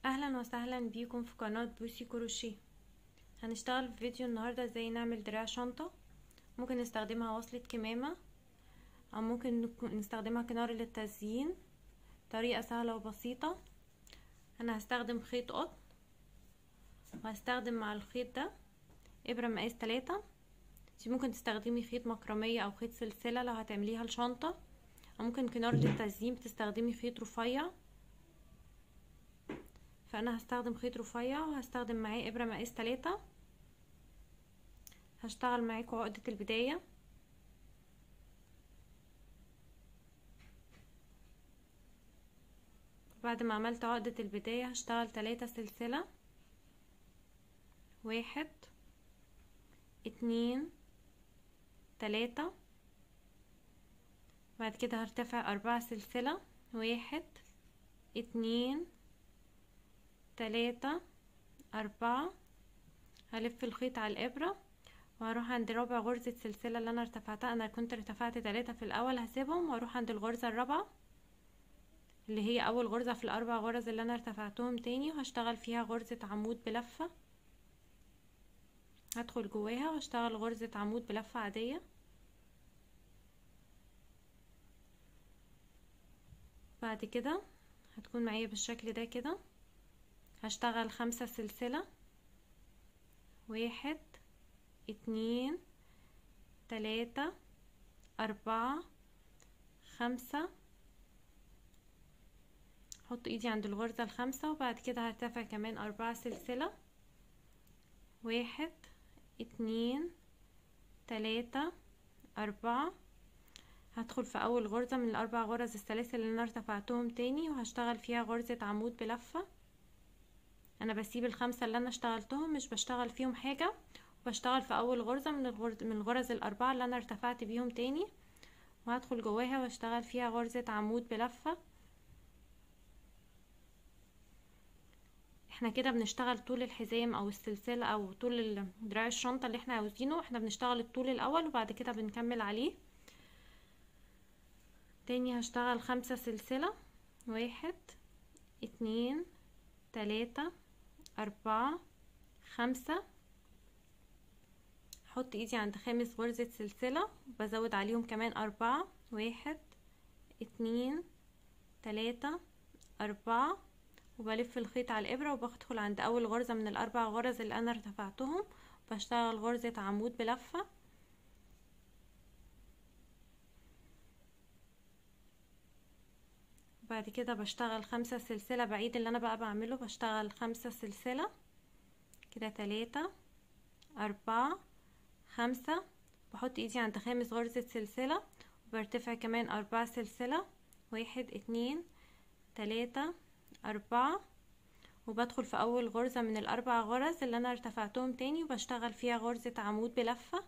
اهلا وسهلا بيكم في قناة بوسي كروشيه هنشتغل في فيديو النهاردة ازاي نعمل دراع شنطة ممكن نستخدمها وصلة كمامة او ممكن نك- نستخدمها كنار للتزيين طريقة سهلة وبسيطة انا هستخدم خيط قطن وهستخدم مع الخيط ده ابرة مقاس تلاتة انتي ممكن تستخدمي خيط مكرمية او خيط سلسلة لو هتعمليها الشنطة او ممكن كنار للتزيين بتستخدمي خيط رفيع فانا هستخدم خيط رفيع وهستخدم معاه ابرة مقاس تلاتة هشتغل معاكم عقدة البداية بعد ما عملت عقدة البداية هشتغل تلاتة سلسلة واحد اتنين تلاتة بعد كده هرتفع أربعة سلسلة واحد اتنين تلاتة أربعة هلف الخيط على الإبرة وهروح عند رابع غرزة سلسلة اللي أنا ارتفعتها أنا كنت ارتفعت تلاتة في الأول هسيبهم وأروح عند الغرزة الرابعة اللي هي أول غرزة في الأربع غرز اللي أنا ارتفعتهم تاني وهشتغل فيها غرزة عمود بلفة هدخل جواها واشتغل غرزة عمود بلفة عادية بعد كده هتكون معايا بالشكل ده كده هشتغل خمسة سلسلة واحد اتنين تلاتة أربعة خمسة احط ايدي عند الغرزة الخامسة وبعد كده هرتفع كمان أربعة سلسلة واحد اتنين تلاتة أربعة هدخل في أول غرزة من الأربع غرز السلاسل اللي أنا ارتفعتهم تاني وهشتغل فيها غرزة عمود بلفة أنا بسيب الخمسة اللي أنا اشتغلتهم مش بشتغل فيهم حاجة وبشتغل في أول غرزة من الغرز من الغرز الأربعة اللي أنا ارتفعت بيهم تاني وهدخل جواها واشتغل فيها غرزة عمود بلفة احنا كده بنشتغل طول الحزام او السلسلة او طول دراع الشنطة اللي احنا عاوزينه احنا بنشتغل الطول الاول وبعد كده بنكمل عليه تاني هشتغل خمسة سلسلة واحد اتنين تلاتة اربعة خمسة احط ايدي عند خامس غرزة سلسلة بزود عليهم كمان اربعة واحد اتنين تلاتة اربعة وبلف الخيط على الابرة وبدخل عند اول غرزة من الاربع غرز اللي انا ارتفعتهم بشتغل غرزة عمود بلفة بعد كده بشتغل خمسة سلسلة بعيد اللي انا بقى بعمله بشتغل خمسة سلسلة كده تلاتة اربعة خمسة بحط ايدي عند خامس غرزة سلسلة وبرتفع كمان اربعة سلسلة واحد اتنين تلاتة أربعة وبدخل في أول غرزة من الأربع غرز اللي أنا ارتفعتهم تاني وبشتغل فيها غرزة عمود بلفة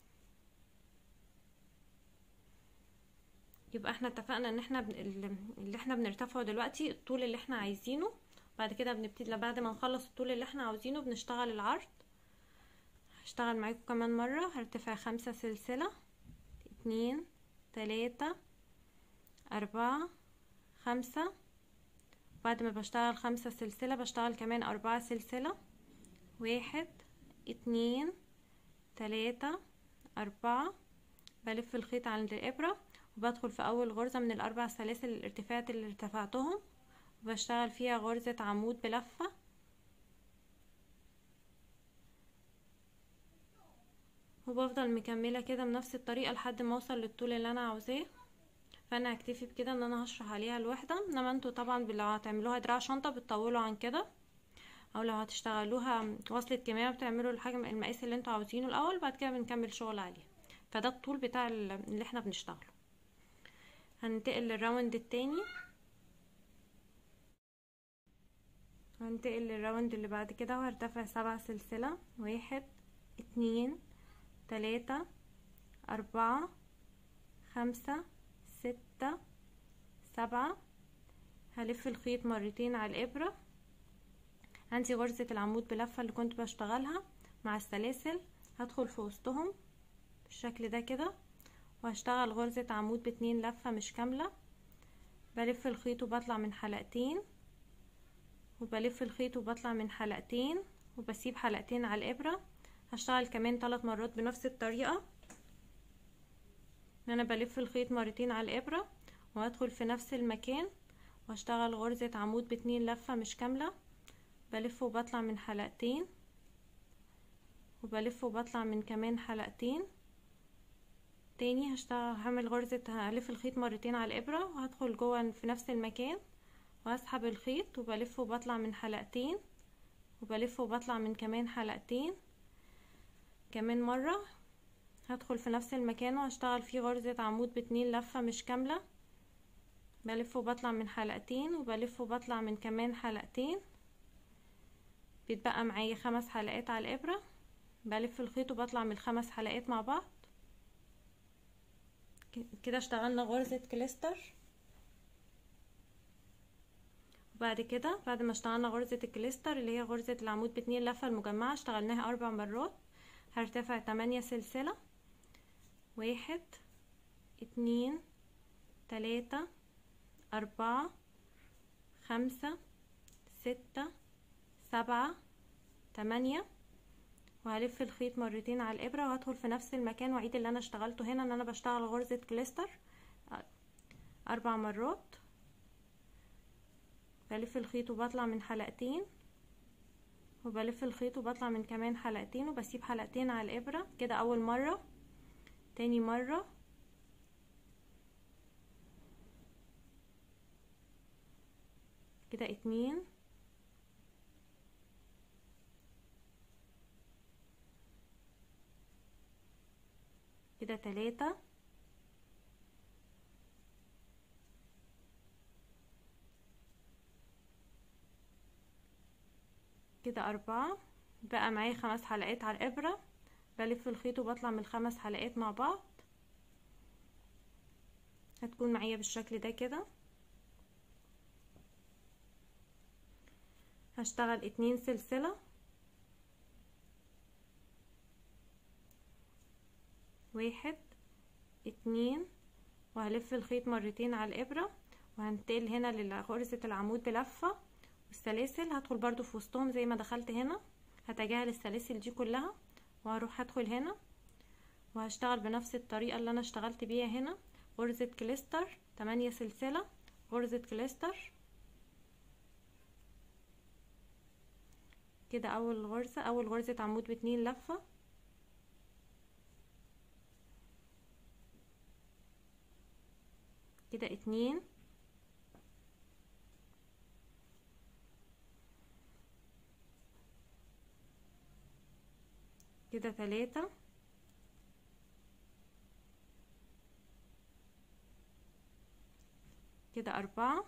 يبقى احنا اتفقنا ان احنا بن... اللي احنا بنرتفعه دلوقتي الطول اللي احنا عايزينه بعد كده بنبتدي بعد ما نخلص الطول اللي احنا عاوزينه بنشتغل العرض هشتغل معاكم كمان مرة هرتفع خمسة سلسلة اتنين تلاتة أربعة خمسة بعد ما بشتغل خمسة سلسلة بشتغل كمان أربعة سلسلة واحد اتنين تلاتة أربعة بلف الخيط عند الإبرة وبدخل في أول غرزة من الأربع سلاسل الارتفاعات اللي ارتفعتهم وبشتغل فيها غرزة عمود بلفة وبفضل مكملة كده بنفس الطريقة لحد ما اوصل للطول اللي انا عاوزاه فانا هكتفي بكده ان انا هشرح عليها الوحده انما انتوا طبعا لو هتعملوها دراع شنطه بتطولوا عن كده او لو هتشتغلوها وصلة كمامة بتعملوا الحجم المقاس اللي انتوا عاوزينه الاول بعد كده بنكمل شغل عليه فده الطول بتاع اللي احنا بنشتغله هننتقل للراوند التاني هننتقل للراوند اللي بعد كده وهرتفع سبع سلسلة واحد اتنين تلاتة اربعة خمسة ستة سبعة هلف الخيط مرتين على الإبرة عندي غرزة العمود بلفة اللي كنت بشتغلها مع السلاسل هدخل في وسطهم بالشكل ده كده وهشتغل غرزة عمود باتنين لفة مش كاملة بلف الخيط وبطلع من حلقتين وبلف الخيط وبطلع من حلقتين وبسيب حلقتين على الابرة هشتغل كمان ثلاث مرات بنفس الطريقة ان انا بلف الخيط مرتين على الابرة وهدخل في نفس المكان واشتغل غرزة عمود باتنين لفة مش كاملة بلف وبطلع من حلقتين وبلف وبطلع من كمان حلقتين تاني هشتغل هعمل غرزة هلف الخيط مرتين على الابرة وهدخل جوه في نفس المكان واسحب الخيط وبلف وبطلع من حلقتين وبلف وبطلع من كمان حلقتين كمان مرة هدخل في نفس المكان وهشتغل فيه غرزة عمود باتنين لفة مش كاملة بلف وبطلع من حلقتين وبلف وبطلع من كمان حلقتين بيتبقى معايا خمس حلقات على الابرة بلف الخيط وبطلع من الخمس حلقات مع بعض كده اشتغلنا غرزة كليستر وبعد كده بعد ما اشتغلنا غرزة الكليستر اللي هي غرزة العمود باتنين لفة المجمعة اشتغلناها اربع مرات هرتفع تمانية سلسلة واحد اتنين تلاتة أربعة خمسة ستة سبعة تمانية وهلف الخيط مرتين على الإبرة وهدخل في نفس المكان وأعيد اللي أنا اشتغلته هنا إن أنا بشتغل غرزة كليستر أربع مرات بلف الخيط وبطلع من حلقتين وبلف الخيط وبطلع من كمان حلقتين وبسيب حلقتين على الإبرة كده أول مرة تاني مرة كده اتنين كده تلاتة كده أربعة بقى معايا خمس حلقات على الإبرة بلف الخيط وبطلع من الخمس حلقات مع بعض هتكون معايا بالشكل ده كده هشتغل اتنين سلسلة واحد اتنين وهلف الخيط مرتين على الإبرة وهنتقل هنا لغرزة العمود بلفة والسلاسل هدخل برضو في وسطهم زي ما دخلت هنا هتجاهل السلاسل دي كلها وهروح هدخل هنا وهشتغل بنفس الطريقة اللي انا اشتغلت بيها هنا غرزة كليستر تمانية سلسلة غرزة كليستر كده اول غرزة اول غرزة عمود باتنين لفة كده اتنين كده تلاتة كده أربعة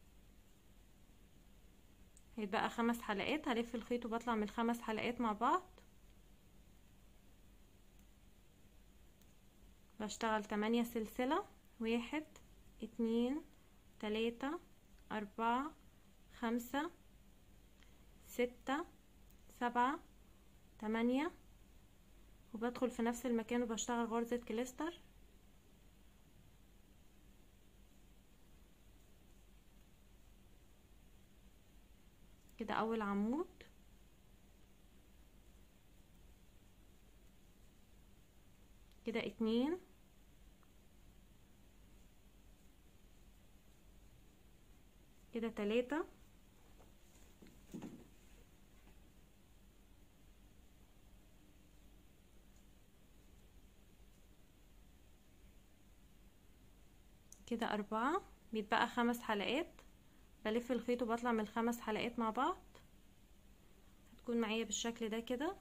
هيتبقى خمس حلقات هلف الخيط وبطلع من الخمس حلقات مع بعض بشتغل تمانية سلسلة واحد اتنين تلاتة أربعة خمسة ستة سبعة تمانية وبدخل في نفس المكان وبشتغل غرزة كليستر كده اول عمود كده اتنين كده تلاتة كده أربعة بيتبقى خمس حلقات بلف الخيط وبطلع من الخمس حلقات مع بعض هتكون معايا بالشكل ده كده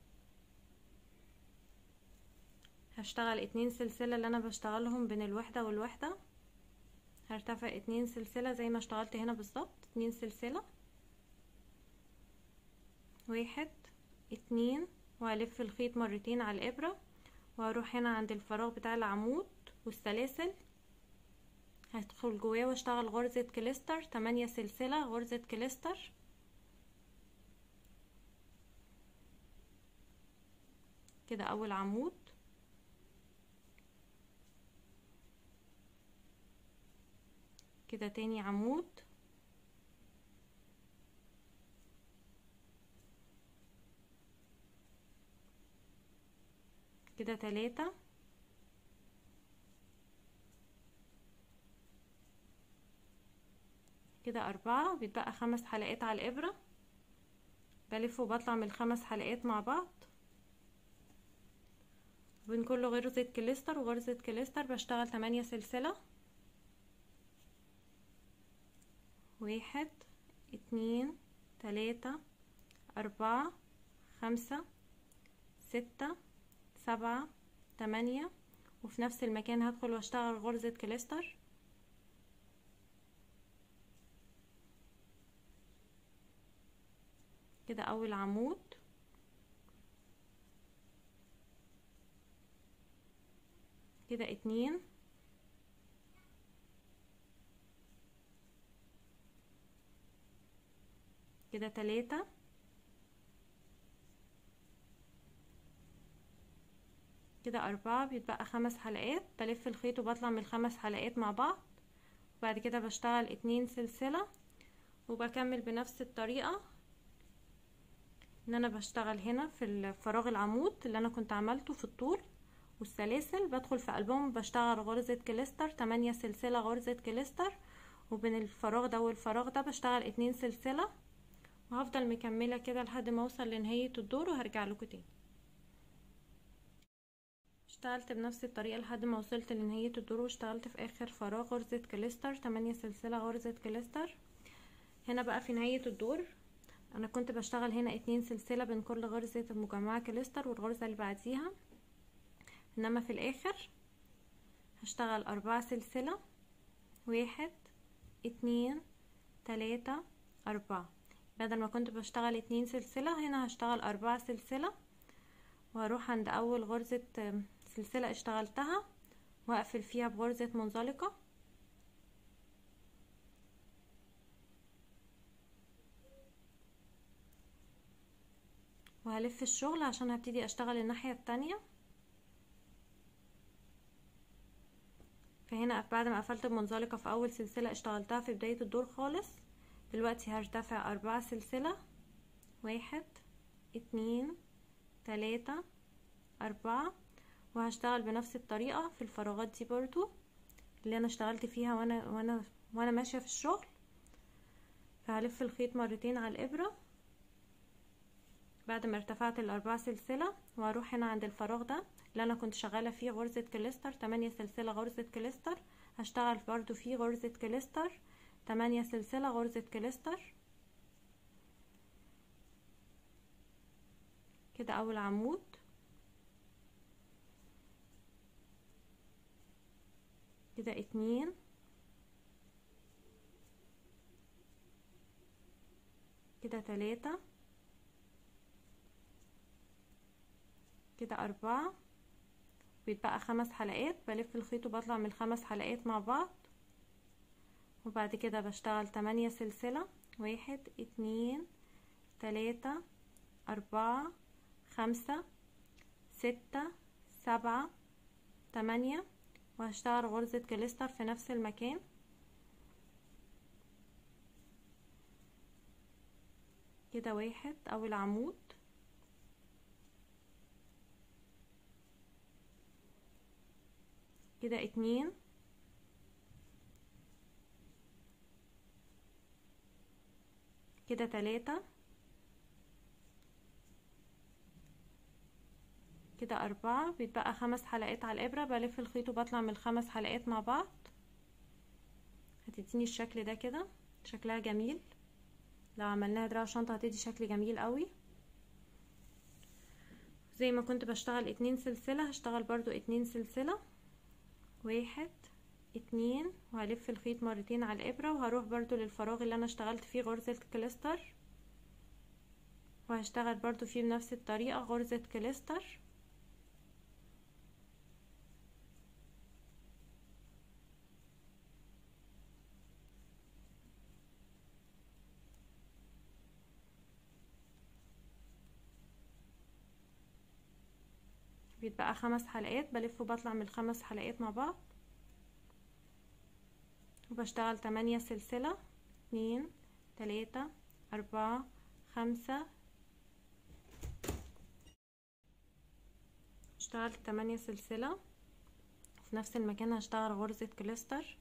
هشتغل اتنين سلسلة اللي انا بشتغلهم بين الوحدة والوحدة هرتفع اتنين سلسلة زي ما اشتغلت هنا بالظبط اتنين سلسلة واحد اتنين وهلف الخيط مرتين على الابرة وهروح هنا عند الفراغ بتاع العمود والسلاسل هدخل جواه واشتغل غرزة كليستر تمانية سلسلة غرزة كليستر كده اول عمود كده تاني عمود كده تلاتة كده أربعة بيتبقى خمس حلقات على الإبرة بلف وبطلع من الخمس حلقات مع بعض بين كل غرزة كليستر وغرزة كليستر بشتغل تمانية سلسلة واحد اتنين تلاتة أربعة خمسة ستة سبعة تمانية وفي نفس المكان هدخل واشتغل غرزة كليستر كده اول عمود كده اتنين كده تلاتة كده أربعة بيتبقى خمس حلقات بلف الخيط وبطلع من الخمس حلقات مع بعض وبعد كده بشتغل اتنين سلسلة وبكمل بنفس الطريقة ان انا بشتغل هنا في فراغ العمود اللي انا كنت عملته في الطول والسلاسل بدخل في قلبهم بشتغل غرزة كليستر تمانية سلسلة غرزة كليستر وبين الفراغ ده والفراغ ده بشتغل اتنين سلسلة وهفضل مكملة كده لحد ما اوصل لنهاية الدور وهرجع لكم تاني اشتغلت بنفس الطريقة لحد ما وصلت لنهاية الدور واشتغلت في اخر فراغ غرزة كليستر تمانية سلسلة غرزة كليستر هنا بقى في نهاية الدور انا كنت بشتغل هنا اتنين سلسلة بين كل غرزة مجمعة كليستر والغرزة اللي بعديها انما في الاخر هشتغل اربعة سلسلة واحد اتنين تلاتة اربعة بدل ما كنت بشتغل اتنين سلسلة هنا هشتغل اربعة سلسلة وهروح عند اول غرزة سلسلة اشتغلتها واقفل فيها بغرزة منزلقة وهلف الشغل عشان هبتدي اشتغل الناحية التانية فهنا بعد ما قفلت المنزلقة في اول سلسلة اشتغلتها في بداية الدور خالص دلوقتي هرتفع اربعة سلسلة واحد اتنين تلاتة اربعة وهشتغل بنفس الطريقة في الفراغات دي برضو اللي انا اشتغلت فيها وانا وانا وانا ماشية في الشغل فهلف الخيط مرتين على الابرة بعد ما ارتفعت الاربع سلسلة وهروح هنا عند الفراغ ده اللي انا كنت شغالة فيه غرزة كليستر تمانية سلسلة غرزة كليستر هشتغل برضو فيه غرزة كليستر تمانية سلسلة غرزة كليستر كده اول عمود كده اتنين كده تلاتة كده أربعة بيتبقى خمس حلقات بلف الخيط وبطلع من الخمس حلقات مع بعض وبعد كده بشتغل تمانية سلسلة واحد اتنين تلاتة أربعة خمسة ستة سبعة تمانية وهشتغل غرزة كليستر في نفس المكان كده واحد أول عمود كده اتنين كده تلاتة كده أربعة بيتبقى خمس حلقات على الإبرة بلف الخيط وبطلع من الخمس حلقات مع بعض هتديني الشكل ده كده شكلها جميل لو عملناها دراع شنطة هتدي شكل جميل قوي زي ما كنت بشتغل اتنين سلسلة هشتغل برضو اتنين سلسلة واحد اتنين وهلف الخيط مرتين على الابرة وهروح برضو للفراغ اللي انا اشتغلت فيه غرزة كليستر وهشتغل برضو فيه بنفس الطريقة غرزة كليستر بيتبقى خمس حلقات بلف وبطلع من الخمس حلقات مع بعض وبشتغل تمانية سلسلة اتنين تلاتة اربعة خمسة اشتغلت تمانية سلسلة في نفس المكان هشتغل غرزة كليستر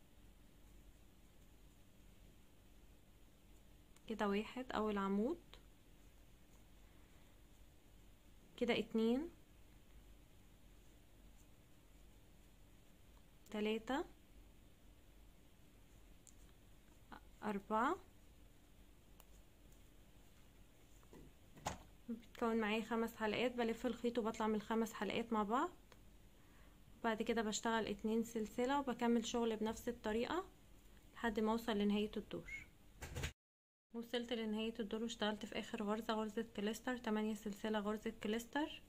كده واحد اول عمود كده اتنين تلاتة أربعة بتكون معايا خمس حلقات بلف الخيط وبطلع من الخمس حلقات مع بعض بعد كده بشتغل اتنين سلسلة وبكمل شغل بنفس الطريقة لحد ما اوصل لنهاية الدور وصلت لنهاية الدور واشتغلت في اخر غرزة غرزة كليستر تمانية سلسلة غرزة كليستر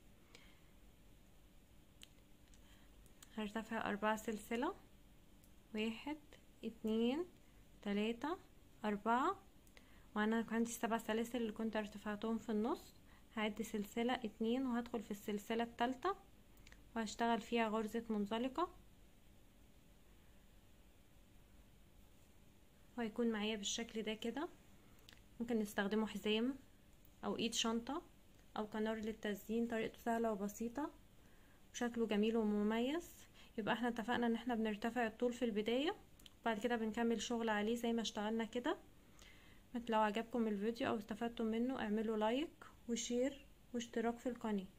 هرتفع أربعة سلسلة واحد اتنين تلاتة أربعة وأنا عندي السبع سلاسل اللي كنت ارتفعتهم في النص هعد سلسلة اتنين وهدخل في السلسلة التالتة وهشتغل فيها غرزة منزلقة وهيكون معايا بالشكل ده كده ممكن نستخدمه حزام او ايد شنطة او كنار للتزيين طريقته سهلة وبسيطة وشكله جميل ومميز يبقى احنا اتفقنا ان احنا بنرتفع الطول في البداية وبعد كده بنكمل شغل عليه زي ما اشتغلنا كده لو عجبكم الفيديو او استفدتم منه اعملوا لايك وشير واشتراك في القناه